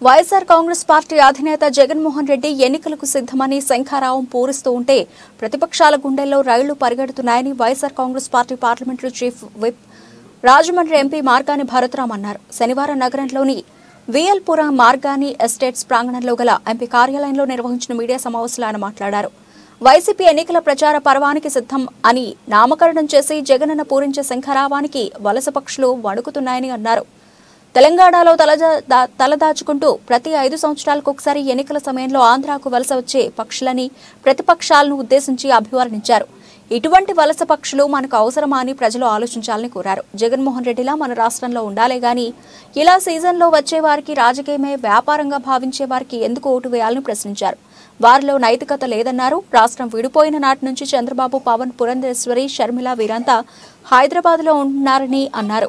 YSR Congress party అధినేత జగన్మోహన్ రెడ్డి ఎన్నికలకు సిద్ధమని శంఖారావం పూరిస్తూ ఉంటే ప్రతిపక్షాల గుండెల్లో రైళ్లు పరిగెడుతున్నాయని YSR Congress party parliamentary chief whip Rajahmundry MP Margani Bharatram అన్నారు శనివారం నగరంలోని విఎల్పురం మార్గాని ఎస్టేట్స్ ప్రాంగణంలో గల ఎంపీ కార్యాలయంలో నిర్వహించిన మీడియా సమావేశంలో ఆయన మాట్లాడారు వైసీపీ ఎన్నికల ప్రచార పర్వానికి సిద్ధం అని నామకరణం చేసి జగనన్న పూరించే శంఖరావానికి వలస పక్షులు వణుకుతున్నాయని అన్నారు తెలంగాణలో తలజా- దా- తలదాచుకుంటూ ప్రతి ఐదు సంవత్సరాలకు ఒకసారి ఎన్నికల సమయంలో ఆంధ్రాకు వలస వచ్చే పక్షులని ప్రతిపక్షాలను ఉద్దేశించి అభివర్ణించారు ఇటువంటి వలస పక్షులు మనకు అవసరమా అని ప్రజలు ఆలోచించాలని కోరారు జగన్మోహన్ రెడ్డిలా మన రాష్ట్రంలో ఉండాలే గాని ఇలా సీజన్లో వచ్చే వారికి రాజకీయమే వ్యాపారంగా భావించే వారికి ఎందుకు ఓటు వేయాలని ప్రశ్నించారు వారిలో నైతికత లేదన్నారు రాష్ట్రం విడిపోయిన నాటి నుంచి చంద్రబాబు పవన్ పురంధేశ్వరి షర్మిల వీరంతా హైదరాబాద్లో ఉంటున్నారని అన్నారు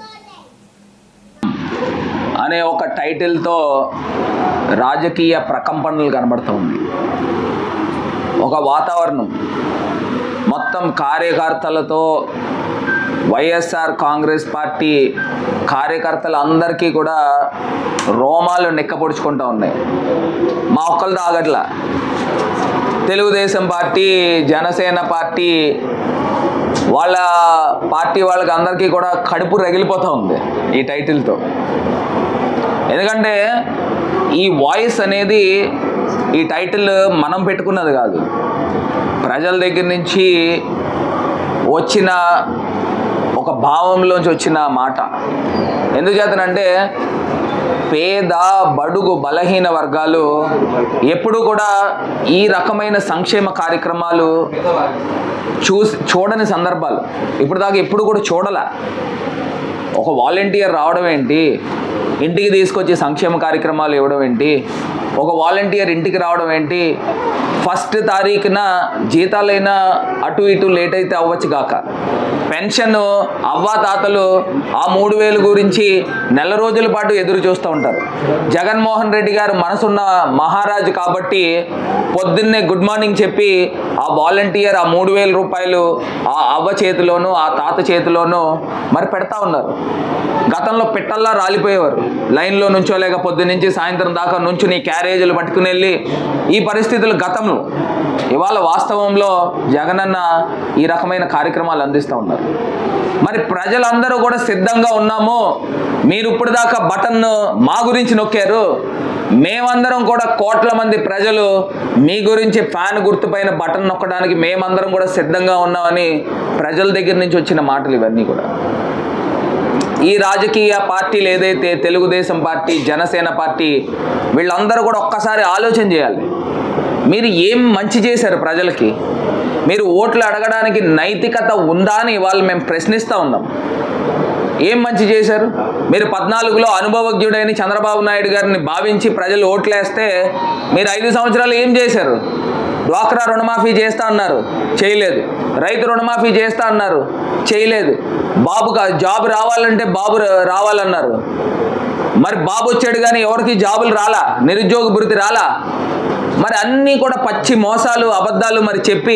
అనే ఒక టైటిల్తో రాజకీయ ప్రకంపనలు కనబడుతుంది ఒక వాతావరణం మొత్తం కార్యకర్తలతో వైఎస్ఆర్ కాంగ్రెస్ పార్టీ కార్యకర్తలందరికీ కూడా రోమాలు నిక్కపొడుచుకుంటూ ఉన్నాయి మా ఒక్కళ్ళు ఆగట్ల తెలుగుదేశం పార్టీ జనసేన పార్టీ వాళ్ళ పార్టీ వాళ్ళకి అందరికీ కూడా కడుపు రగిలిపోతూ ఉంది ఈ టైటిల్తో ఎందుకంటే ఈ వాయిస్ అనేది ఈ టైటిల్ మనం పెట్టుకున్నది కాదు ప్రజల దగ్గర నుంచి వచ్చిన ఒక భావంలోంచి వచ్చిన మాట ఎందుకు చేతనంటే పేద బడుగు బలహీన వర్గాలు ఎప్పుడు కూడా ఈ రకమైన సంక్షేమ కార్యక్రమాలు చూసి చూడని సందర్భాలు ఇప్పుడు దాకా ఎప్పుడు కూడా చూడాల ఒక వాలంటీర్ రావడం ఏంటి ఇంటికి తీసుకొచ్చి సంక్షేమ కార్యక్రమాలు ఇవ్వడం ఏంటి ఒక వాలంటీర్ ఇంటికి రావడం ఏంటి ఫస్ట్ తారీఖున జీతాలైనా అటు ఇటు లేట్ అయితే అవ్వచ్చు కాక పెన్షన్ అవ్వా తాతలు ఆ మూడు వేలు గురించి నెల రోజుల పాటు ఎదురు చూస్తూ ఉంటారు జగన్మోహన్ రెడ్డి గారు మనసున్న మహారాజు కాబట్టి పొద్దున్నే గుడ్ మార్నింగ్ చెప్పి ఆ వాలంటీర్ ఆ మూడు వేల రూపాయలు ఆ అవ్వ చేతిలోనూ ఆ తాత చేతిలోనూ మరి పెడతా ఉన్నారు గతంలో పిట్టల్లా రాలిపోయేవారు లైన్లో నుంచోలేక పొద్దు నుంచి సాయంత్రం దాకా నుంచుని క్యారేజీలు పట్టుకుని వెళ్ళి ఈ పరిస్థితులు గతంలో ఇవాళ వాస్తవంలో జగనన్న ఈ రకమైన కార్యక్రమాలు అందిస్తూ ఉన్నారు మరి ప్రజలందరూ కూడా సిద్ధంగా ఉన్నాము మీరు ఇప్పుడు దాకా బటన్ను మా గురించి నొక్కారు మేమందరం కూడా కోట్ల మంది ప్రజలు మీ గురించి ఫ్యాన్ గుర్తుపైన బటన్ నొక్కడానికి మేమందరం కూడా సిద్ధంగా ఉన్నామని ప్రజల దగ్గర నుంచి వచ్చిన మాటలు ఇవన్నీ కూడా ఈ రాజకీయ పార్టీలు ఏదైతే తెలుగుదేశం పార్టీ జనసేన పార్టీ వీళ్ళందరూ కూడా ఒక్కసారి ఆలోచన చేయాలి మీరు ఏం మంచి చేశారు ప్రజలకి మీరు ఓట్లు అడగడానికి నైతికత ఉందా అని ఇవాళ మేము ప్రశ్నిస్తూ ఉన్నాం ఏం మంచి చేశారు మీరు పద్నాలుగులో అనుభవజ్ఞుడైన చంద్రబాబు నాయుడు గారిని భావించి ప్రజలు ఓట్లేస్తే మీరు ఐదు సంవత్సరాలు ఏం చేశారు డ్వాక్రా రుణమాఫీ చేస్తా అన్నారు చేయలేదు రైతు రుణమాఫీ చేస్తా అన్నారు చేయలేదు బాబుకు జాబ్ రావాలంటే బాబు రా- రావాలన్నారు మరి బాబు వచ్చాడు కానీ ఎవరికి జాబులు రాలా నిరుద్యోగ భృతి రాలా మరి అన్నీ కూడా పచ్చి మోసాలు అబద్ధాలు మరి చెప్పి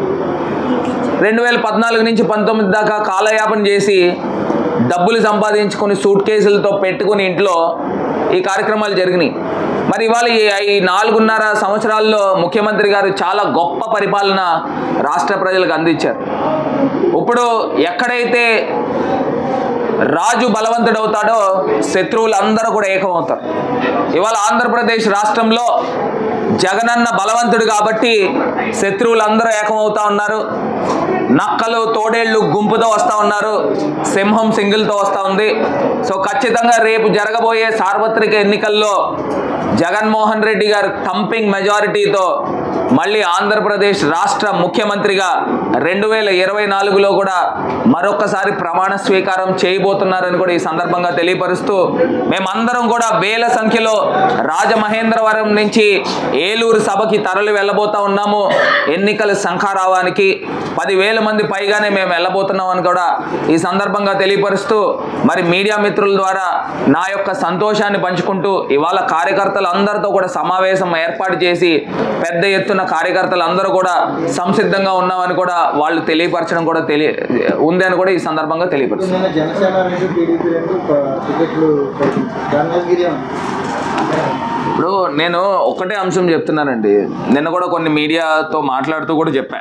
రెండు వేల పద్నాలుగు నుంచి పంతొమ్మిది దాకా కాలయాపన చేసి డబ్బులు సంపాదించుకొని సూట్ కేసులతో పెట్టుకుని ఇంట్లో ఈ కార్యక్రమాలు జరిగినాయి మరి ఇవాళ ఈ ఈ నాలుగున్నర సంవత్సరాల్లో ముఖ్యమంత్రి గారు చాలా గొప్ప పరిపాలన రాష్ట్ర ప్రజలకు అందించారు ఇప్పుడు ఎక్కడైతే రాజు బలవంతుడవుతాడో శత్రువులు అందరూ కూడా ఏకమవుతారు ఇవాళ ఆంధ్రప్రదేశ్ రాష్ట్రంలో జగనన్న బలవంతుడు కాబట్టి శత్రువులందరూ ఏకమవుతా ఉన్నారు నక్కలు తోడేళ్లు గుంపుతో వస్తూ ఉన్నారు సింహం సింగిల్తో వస్తూ ఉంది సో ఖచ్చితంగా రేపు జరగబోయే సార్వత్రిక ఎన్నికల్లో జగన్మోహన్ రెడ్డి గారు థంపింగ్ మెజారిటీతో మళ్ళీ ఆంధ్రప్రదేశ్ రాష్ట్ర ముఖ్యమంత్రిగా రెండు వేల ఇరవై నాలుగులో కూడా మరొకసారి ప్రమాణ స్వీకారం చేయబోతున్నారని కూడా ఈ సందర్భంగా తెలియపరుస్తూ మేమందరం కూడా వేల సంఖ్యలో రాజమహేంద్రవరం నుంచి ఏలూరు సభకి తరలి వెళ్ళబోతా ఉన్నాము ఎన్నికల శంఖారావానికి పదివేల మంది పైగానే మేము వెళ్ళబోతున్నామని కూడా ఈ సందర్భంగా తెలియపరుస్తూ మరి మీడియా మిత్రుల ద్వారా నా యొక్క సంతోషాన్ని పంచుకుంటూ ఇవాళ కార్యకర్తలు అందరితో కూడా సమావేశం ఏర్పాటు చేసి పెద్ద ఎత్తున కార్యకర్తలు అందరూ కూడా సంసిద్ధంగా ఉన్నామని కూడా వాళ్ళు తెలియపరచడం కూడా తెలియ ఉంది అని కూడా ఈ సందర్భంగా తెలియపరుస్తారు నిన్న జనసేన రెండు టీడీపీ రెండు ప- టికెట్లు దానిగిరి నేను ఒకటే అంశం చెప్తున్నానండి నిన్న కూడా కొన్ని మీడియాతో మాట్లాడుతూ కూడా చెప్పా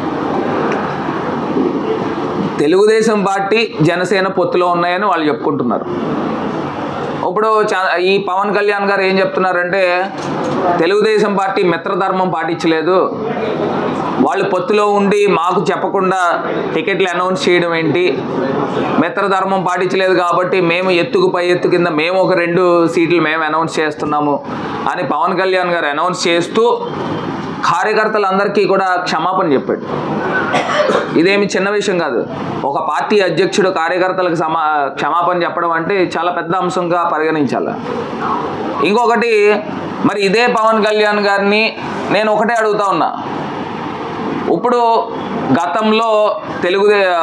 తెలుగుదేశం పార్టీ జనసేన పొత్తులో ఉన్నాయని వాళ్ళు చెప్పుకుంటున్నారు ఇప్పుడు చా- ఈ పవన్ కళ్యాణ్ గారు ఏం చెప్తున్నారంటే తెలుగుదేశం పార్టీ మిత్రధర్మం పాటించలేదు వాళ్ళు పొత్తులో ఉండి మాకు చెప్పకుండా టికెట్లు అనౌన్స్ చేయడం ఏంటి మిత్రధర్మం పాటించలేదు కాబట్టి మేము ఎత్తుకు పై ఎత్తు కింద మేము ఒక రెండు సీట్లు మేము అనౌన్స్ చేస్తున్నాము అని పవన్ కళ్యాణ్ గారు అనౌన్స్ చేస్తూ కార్యకర్తలందరికీ కూడా క్షమాపణ చెప్పాడు ఇదేమి చిన్న విషయం కాదు ఒక పార్టీ అధ్యక్షుడు కార్యకర్తలకు సమా క్షమాపణ చెప్పడం అంటే చాలా పెద్ద అంశంగా పరిగణించాలి ఇంకొకటి మరి ఇదే పవన్ కళ్యాణ్ గారిని నేను ఒకటే అడుగుతా ఉన్నా ఇప్పుడు గతంలో తెలుగు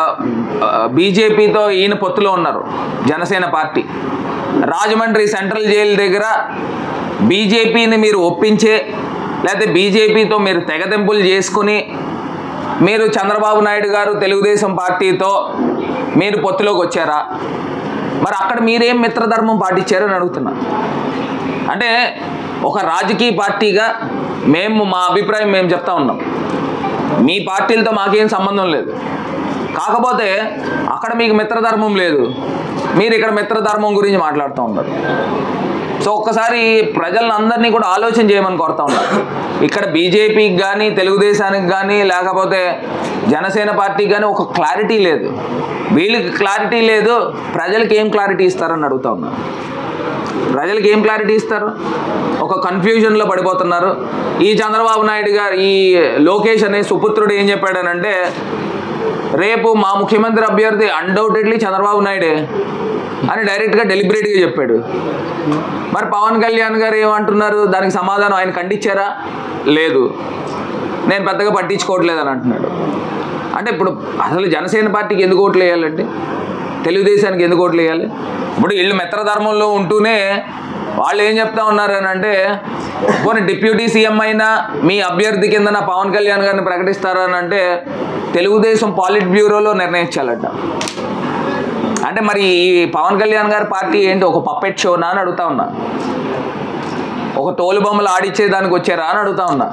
బీజేపీతో ఈయన పొత్తులో ఉన్నారు Janasena party Rajahmundry central jail దగ్గర బీజేపీని మీరు ఒప్పించే లేకపోతే బీజేపీతో మీరు తెగదెంపులు చేసుకుని మీరు చంద్రబాబు నాయుడు గారు తెలుగుదేశం పార్టీతో మీరు పొత్తులోకి వచ్చారా మరి అక్కడ మీరేం మిత్రధర్మం పాటించారని అడుగుతున్నా అంటే ఒక రాజకీయ పార్టీగా మేము మా అభిప్రాయం మేము చెప్తా ఉన్నాం మీ పార్టీలతో మాకేం సంబంధం లేదు కాకపోతే అక్కడ మీకు మిత్రధర్మం లేదు మీరు ఇక్కడ మిత్రధర్మం గురించి మాట్లాడుతూ ఉన్నారు సో ఒక్కసారి ప్రజలను అందరినీ కూడా ఆలోచన చేయమని కోరుతా ఉన్నారు ఇక్కడ బీజేపీకి కానీ తెలుగుదేశానికి కానీ లేకపోతే జనసేన పార్టీకి కానీ ఒక క్లారిటీ లేదు వీళ్ళకి క్లారిటీ లేదు ప్రజలకు ఏం క్లారిటీ ఇస్తారని అడుగుతా ఉన్నారు ప్రజలకు ఏం క్లారిటీ ఇస్తారు ఒక కన్ఫ్యూజన్లో పడిపోతున్నారు ఈ చంద్రబాబు నాయుడు గారు ఈ లోకేష్ అనే సుపుత్రుడు ఏం చెప్పాడనంటే రేపు మా ముఖ్యమంత్రి అభ్యర్థి అన్డౌటెడ్లీ చంద్రబాబు నాయుడే అని డైరెక్ట్గా డెలిబరేట్గా చెప్పాడు మరి పవన్ కళ్యాణ్ గారు ఏమంటున్నారు దానికి సమాధానం ఆయన ఖండించారా లేదు నేను పెద్దగా పట్టించుకోవట్లేదు అని అంటున్నాడు అంటే ఇప్పుడు అసలు జనసేన పార్టీకి ఎందుకు ఓట్లు వేయాలండి తెలుగుదేశానికి ఎందుకు ఓట్లు వేయాలి ఇప్పుడు వీళ్ళు మిత్రధర్మంలో ఉంటూనే వాళ్ళు ఏం చెప్తా ఉన్నారు అని అంటే పోనీ డిప్యూటీ సీఎం అయినా మీ అభ్యర్థి కింద నా పవన్ కళ్యాణ్ గారిని ప్రకటిస్తారు అని అంటే తెలుగుదేశం పాలిట్ బ్యూరోలో నిర్ణయించాలట అంటే మరి ఈ పవన్ కళ్యాణ్ గారి పార్టీ ఏంటి ఒక పప్పెట్ షోనా అని అడుగుతా ఉన్నా ఒక తోలు బొమ్మలు ఆడిచ్చే దానికి వచ్చారా అని అడుగుతా ఉన్నా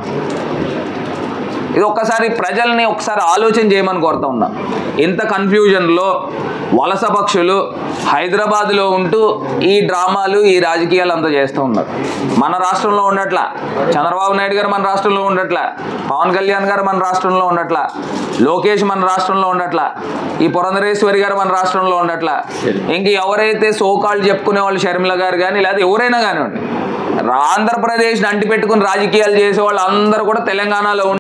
ఇది ఒక్కసారి ప్రజల్ని ఒకసారి ఆలోచన చేయమని కోరుతా ఉన్నా ఇంత కన్ఫ్యూజన్లో వలస పక్షులు హైదరాబాద్లో ఉంటూ ఈ డ్రామాలు ఈ రాజకీయాలు అంతా చేస్తూ ఉన్నారు మన రాష్ట్రంలో ఉండట్లా చంద్రబాబు నాయుడు గారు మన రాష్ట్రంలో ఉండట్లా పవన్ కళ్యాణ్ గారు మన రాష్ట్రంలో ఉండట్లా లోకేష్ మన రాష్ట్రంలో ఉండట్లా ఈ పురంధరేశ్వరి గారు మన రాష్ట్రంలో ఉండట్లా ఇంక ఎవరైతే సోకాళ్ళు చెప్పుకునే వాళ్ళు షర్మిల గారు కానీ లేదా ఎవరైనా కానివ్వండి ఆంధ్రప్రదేశ్ని అంటిపెట్టుకుని రాజకీయాలు చేసే వాళ్ళు అందరూ కూడా తెలంగాణలో ఉండి